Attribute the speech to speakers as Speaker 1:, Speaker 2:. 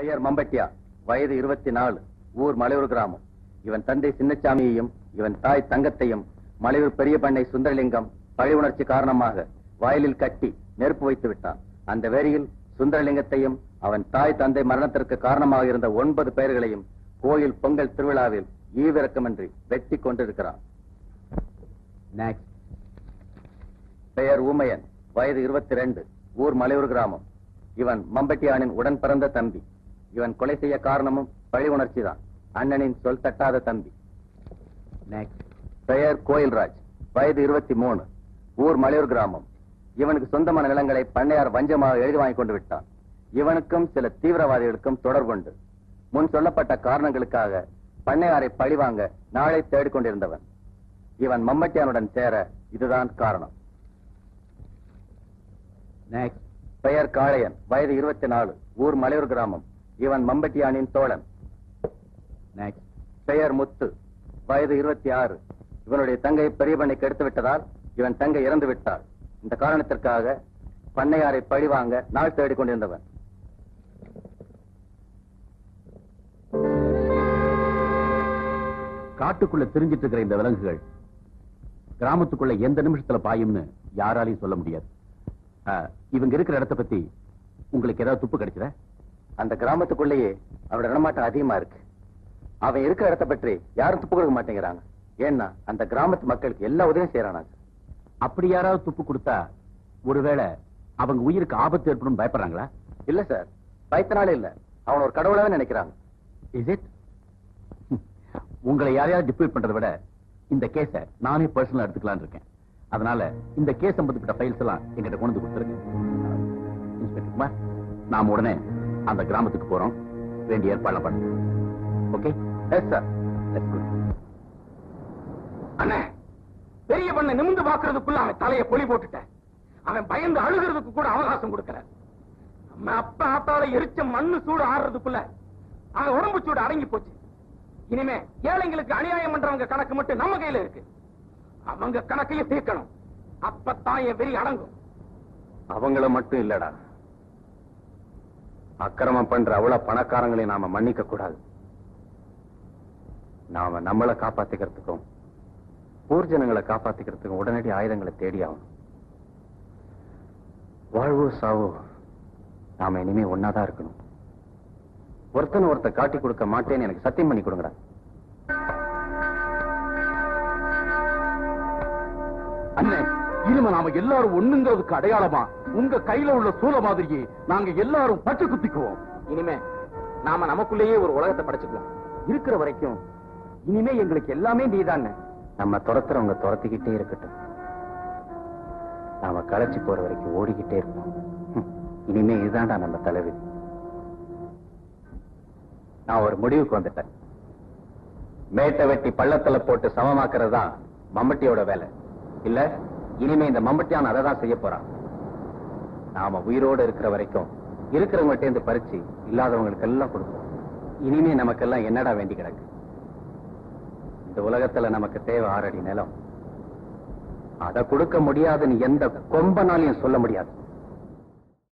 Speaker 1: பெயர் மம்பட்டியா வயது இருபத்தி நாலு ஊர் மலையூர் கிராமம் இவன் தந்தை சின்னசாமியையும் இவன் தாய் தங்கத்தையும் மலையூர் பெரிய பண்ணை சுந்தரலிங்கம் பழி உணர்ச்சி காரணமாக வயலில் கட்டி நெருப்பு வைத்து விட்டான் அந்த வேரியில் சுந்தரலிங்கத்தையும் அவன் தாய் தந்தை மரணத்திற்கு காரணமாக இருந்த ஒன்பது பெயர்களையும் கோயில் பொங்கல் திருவிழாவில் ஈவிரக்கமின்றி வெட்டி கொண்டிருக்கிறான்
Speaker 2: நெக்ஸ்ட்
Speaker 1: பெயர் ஊமையன் வயது இருபத்தி ரெண்டு ஊர் மலையூர் கிராமம் இவன் மம்பட்டியானின் உடன் பிறந்த தம்பி இவன் கொலை செய்ய காரணமும் பழி உணர்ச்சிதான் அண்ணனின் சொல் தட்டாத தம்பி
Speaker 2: நெக்ஸ்ட்
Speaker 1: பெயர் கோயில்ராஜ் வயது இருபத்தி மூணு ஊர் மலையூர் கிராமம் இவனுக்கு சொந்தமான நிலங்களை பண்ணையார் வஞ்சமாக எழுதி வாங்கி கொண்டு விட்டான் இவனுக்கும் சில தீவிரவாதிகளுக்கும் தொடர்புண்டு முன் சொல்லப்பட்ட காரணங்களுக்காக பண்ணையாரை பழிவாங்க நாளை தேடிக் கொண்டிருந்தவன் இவன் மம்பட்டியானுடன் சேர இதுதான் காரணம்
Speaker 2: நெக்ஸ்ட்
Speaker 1: பெயர் காளையன் வயது இருபத்தி நாலு ஊர் மலையூர் கிராமம் இவன் மம்பட்டியானின் தோழன்
Speaker 2: நெக்ஸ்ட்
Speaker 1: பெயர் முத்து வயது இருபத்தி ஆறு இவனுடைய தங்கை பெரிய பண்ணைக்கு எடுத்து விட்டதால் இவன் தங்கை இறந்து விட்டாள் இந்த காரணத்திற்காக பண்ணையாரை பழிவாங்க நாள் தேடிக் கொண்டிருந்தவன்
Speaker 2: காட்டுக்குள்ள திரிஞ்சிட்டு இருக்கிற இந்த விலங்குகள் கிராமத்துக்குள்ள எந்த நிமிஷத்துல பாயும்னு யாராலையும் சொல்ல முடியாது ஆ, இவங்க இருக்கிற இடத்த பத்தி உங்களுக்கு ஏதாவது துப்பு கிடைச்சதா
Speaker 1: அந்த கிராமத்துக்குள்ளேயே அவனோட நடமாட்டம் அதிகமா இருக்கு அவன் இருக்கிற இடத்தை பற்றி யாரும் துப்பு கொடுக்க மாட்டேங்கிறாங்க ஏன்னா அந்த கிராமத்து மக்களுக்கு எல்லா உதவியும் செய்யறானாங்க
Speaker 2: அப்படி யாராவது துப்பு கொடுத்தா ஒருவேளை அவங்க உயிருக்கு ஆபத்து ஏற்படும் பயப்படுறாங்களா
Speaker 1: இல்ல சார் பயத்தினால இல்ல அவன் ஒரு கடவுளாவே நினைக்கிறாங்க
Speaker 2: இஸ் இட் உங்களை யாரையாவது டிப்யூட் பண்றதை விட இந்த கேஸ நானே பர்சனலா எடுத்துக்கலாம்னு இருக்கேன் அதனால இந்த கேஸ் சம்பந்தப்பட்ட ஃபைல்ஸ் எல்லாம் எங்கிட்ட கொண்டு வந்து கொடுத்துருங்க இன்ஸ்பெக்டர் குமார் நாம உடனே அந்த கிராமத்துக்கு போறோம் வேண்டிய ஏற்பாடு பண்ணுங்க ஓகே
Speaker 1: எஸ் சார்
Speaker 3: அண்ணே பெரிய பண்ண நிமிந்து பாக்குறதுக்குள்ள அவன் தலைய பொலி போட்டுட்டேன் அவன் பயந்து அழுகிறதுக்கு கூட அவகாசம் கொடுக்கல நம்ம அப்பா ஆத்தால எரிச்ச மண்ணு சூடு ஆடுறதுக்குள்ள அவன் உடம்பு சூடு அடங்கி போச்சு இனிமே ஏழைங்களுக்கு அநியாயம் பண்றவங்க கணக்கு மட்டும் நம்ம கையில இருக்கு அவங்க கணக்கையும் தீர்க்கணும் அப்பத்தான் என் வெறி அடங்கும்
Speaker 1: அவங்கள மட்டும் இல்லடா அக்கிரமம் பண்ற அவ்வளவு பணக்காரங்களையும் நாம மன்னிக்க கூடாது நாம நம்மளை காப்பாத்திக்கிறதுக்கும் ஊர்ஜனங்களை காப்பாத்திக்கிறதுக்கும் உடனடி ஆயுதங்களை தேடி ஆகணும் வாழ்வோ சாவோ நாம இனிமே ஒன்னாதான் இருக்கணும் ஒருத்தன் ஒருத்த காட்டி கொடுக்க மாட்டேன்னு எனக்கு சத்தியம் பண்ணி கொடுங்கடா
Speaker 2: அண்ணே இனிமே நாம எல்லாரும் ஒண்ணுங்கிறதுக்கு அடையாளமா உங்க கையில உள்ள சூல மாதிரியே நாங்க எல்லாரும் பட்டு குத்திக்குவோம்
Speaker 3: இனிமே நாம நமக்குள்ளேயே ஒரு உலகத்தை படைச்சுக்கலாம்
Speaker 1: இருக்கிற வரைக்கும் இனிமே எங்களுக்கு எல்லாமே நீதாங்க நம்ம துரத்துறவங்க துரத்திக்கிட்டே இருக்கட்டும் நாம களைச்சு போற வரைக்கும் ஓடிக்கிட்டே இருப்போம் ஹம், இனிமே இதுதான்டா நம்ம தலைவிதி நான் ஒரு முடிவுக்கு வந்துட்டேன் மேட்டை வெட்டி பள்ளத்துல போட்டு சமமாக்குறது தான் மம்பட்டியோட வேலை இல்ல இனிமே இந்த மம்பட்டியான் அதை தான் செய்ய போறான் நாம உயிரோடு இருக்கிற வரைக்கும் இருக்கிறவங்கள்ட்ட இருந்து பறிச்சு இல்லாதவங்களுக்கு எல்லாம் கொடுப்போம் இனிமே நமக்கெல்லாம் என்னடா வேண்டி கிடக்கு இந்த உலகத்துல நமக்கு தேவை ஆறடி நிலம் அதை கொடுக்க முடியாதுன்னு எந்த கொம்பனாலையும் சொல்ல முடியாது